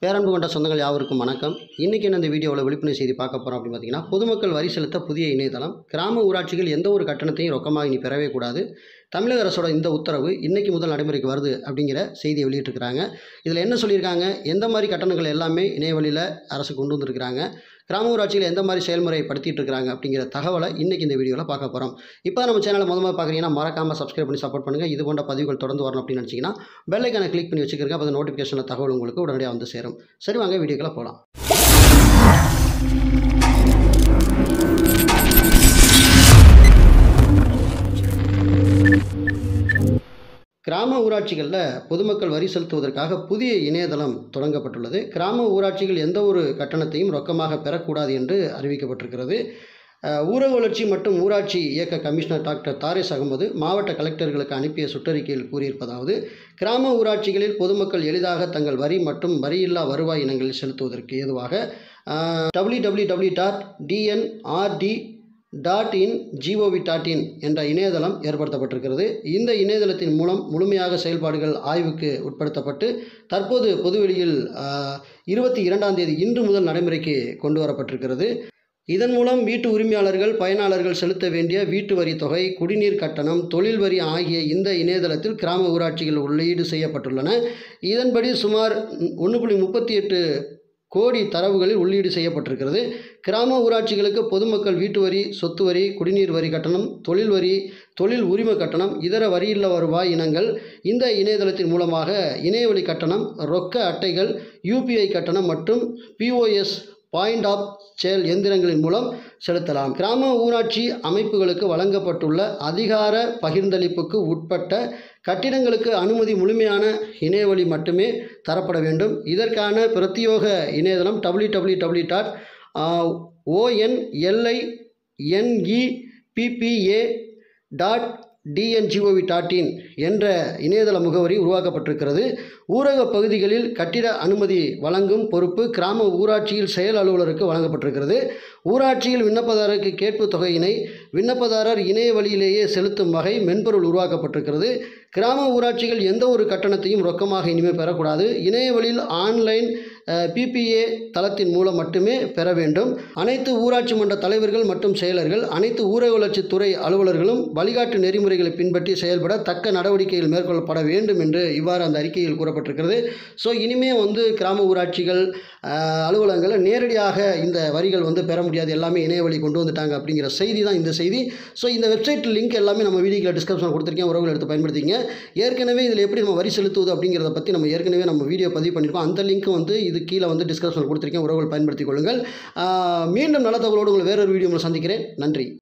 பேரன்பு கொண்ட சொந்தங்கள் யாவருக்கும் வணக்கம் இன்றைக்கி என்ன இந்த வீடியோவில் விழிப்புணர்வு செய்தி பார்க்க போகிறோம் அப்படின்னு பார்த்தீங்கன்னா பொதுமக்கள் வரி செலுத்த புதிய இணையதளம் கிராம ஊராட்சிகள் எந்த ஒரு கட்டணத்தையும் ரொக்கமாக இனி பெறவே கூடாது தமிழக அரசோட இந்த உத்தரவு இன்னைக்கு முதல் நடைமுறைக்கு வருது அப்படிங்கிற செய்தியை வெளியிட்டிருக்கிறாங்க இதில் என்ன சொல்லியிருக்காங்க எந்த மாதிரி கட்டணங்கள் எல்லாமே இணைய வழியில் அரசு கொண்டு வந்திருக்கிறாங்க கிராம ஊராட்சியில் எந்த மாதிரி செயல்முறை படுத்திட்டு இருக்காங்க அப்படிங்கிற தகவலை இன்றைக்கி இந்த வீடியோவில் பார்க்க போகிறோம் இப்போ நம்ம சேனலை முதல்ல பார்க்குறீங்கன்னா மறக்காமல் சப்ஸ்கிரைப் பண்ணி சப்போர்ட் பண்ணுங்கள் இது போன்ற பதிவுகள் தொடர்ந்து வரணும் அப்படின்னு நினச்சிங்கன்னா பெல்லைக்கான கிளிக் பண்ணி வச்சுக்கிறங்க அப்போ நோட்டிஃபிகேஷனில் தகவல் உங்களுக்கு உடனடியாக வந்து சேரும் சரி வாங்க வீடியோக்குள்ள போகலாம் கிராம ஊராட்சிகளில் பொதுமக்கள் வரி செலுத்துவதற்காக புதிய இணையதளம் தொடங்கப்பட்டுள்ளது கிராம ஊராட்சிகள் எந்த ஒரு கட்டணத்தையும் ரொக்கமாக பெறக்கூடாது என்று அறிவிக்கப்பட்டிருக்கிறது அஹ், ஊரக வளர்ச்சி மற்றும் ஊராட்சி இயக்க கமிஷனர் டாக்டர் தாரிஸ் அகமது மாவட்ட கலெக்டர்களுக்கு அனுப்பிய சுற்றறிக்கையில் கூறியிருப்பதாவது கிராம ஊராட்சிகளில் பொதுமக்கள் எளிதாக தங்கள் வரி மற்றும் வரியில்லா வருவாய் இனங்களில் செலுத்துவதற்கு ஏதுவாக W W W dot TNRD dot in GOV dot in என்ற இணையதளம் ஏற்படுத்தப்பட்டிருக்கிறது இந்த இணையதளத்தின் மூலம் முழுமையாக செயல்பாடுகள் ஆய்வுக்கு உட்படுத்தப்பட்டு தற்போது பொதுவெளியில் இருபத்தி இரண்டாம் தேதி இன்று முதல் நடைமுறைக்கு கொண்டு வரப்பட்டிருக்கிறது இதன் மூலம் வீட்டு உரிமையாளர்கள் பயனாளர்கள் செலுத்த வேண்டிய வீட்டு வரி தொகை குடிநீர் கட்டணம் தொழில் வரி ஆகிய இந்த இணையதளத்தில் கிராம ஊராட்சிகள் உள்ளீடு செய்யப்பட்டுள்ளன இதன்படி சுமார் ஒன்று புள்ளி முப்பத்தி எட்டு கோடி தரவுகளில் உள்ளீடு செய்யப்பட்டிருக்கிறது கிராம ஊராட்சிகளுக்கு பொதுமக்கள் வீட்டு வரி சொத்து வரி குடிநீர் வரி கட்டணம் தொழில் வரி தொழில் உரிம கட்டணம் இதர வரியில்லா வருவாய் இனங்கள் இந்த இணையதளத்தின் மூலமாக இணையவழி கட்டணம் ரொக்க அட்டைகள் யூபிஐ கட்டணம் மற்றும் பிஓஎஸ் பாயிண்ட் ஆஃப் சேல் எந்திரங்களின் மூலம் செலுத்தலாம் கிராம ஊராட்சி அமைப்புகளுக்கு வழங்கப்பட்டுள்ள அதிகார பகிர்ந்தளிப்புக்கு உட்பட்ட கட்டிடங்களுக்கு அனுமதி முழுமையான இணையவழி மட்டுமே தரப்பட வேண்டும் இதற்கான பிரத்யோக இணையதளம் W W W dot ONLI NEPPA dot TNGOV dot in என்ற இணையதள முகவரி உருவாக்கப்பட்டிருக்கிறது ஊரக பகுதிகளில் கட்டிட அனுமதி வழங்கும் பொறுப்பு கிராம ஊராட்சியில் செயல் அலுவலருக்கு வழங்கப்பட்டிருக்கிறது ஊராட்சியில் விண்ணப்பதாரருக்கு கேட்பு தொகையினை விண்ணப்பதாரர் இணைய வழியிலேயே செலுத்தும் வகை மென்பொருள் உருவாக்கப்பட்டிருக்கிறது கிராம ஊராட்சிகள் எந்த ஒரு கட்டணத்தையும் ரொக்கமாக இனிமேல் பெறக்கூடாது இணைய வழியில் ஆன்லைன் பிபிஏ தளத்தின் மூலம் மட்டுமே பெற வேண்டும் அனைத்து ஊராட்சி மன்ற தலைவர்கள் மற்றும் செயலர்கள் அனைத்து ஊரக வளர்ச்சித்துறை அலுவலர்களும் வழிகாட்டு நெறிமுறைகளை பின்பற்றி செயல்பட தக்க நடவடிக்கைகள் மேற்கொள்ளப்பட வேண்டும் என்று இவ்வாறு அந்த அறிக்கையில் கூறப்பட்டிருக்கிறது ஸோ இனிமே வந்து கிராம ஊராட்சிகள் அஹ், அலுவலகங்களை நேரடியாக இந்த வரிகள் வந்து பெற முடியாது எல்லாமே இணைய வழி கொண்டு வந்துட்டாங்க அப்படிங்கிற செய்தி தான் இந்த செய்தி ஸோ இந்த வெப்சைட் லிங்க் எல்லாமே நம்ம வீடியோவில் டிஸ்கிரிப்ஷன் கொடுத்துருக்கேன் உறவுகள் எடுத்து பயன்படுத்திங்க ஏற்கனவே இதில் எப்படி நம்ம வரி செலுத்துவது அப்படிங்கிறத பற்றி நம்ம ஏற்கனவே நம்ம வீடியோ பதிவு பண்ணியிருக்கோம் அந்த லிங்க் வந்து இது கீழே வந்து டிஸ்கிரிப்ஷன் கொடுத்துருக்கேன் உறவுகள் பயன்படுத்திக் கொள்ளுங்கள் ஆஹ் மீண்டும் நல்ல தகவலோடு உங்களை வேறொரு வீடியோவில் சந்திக்கிறேன் நன்றி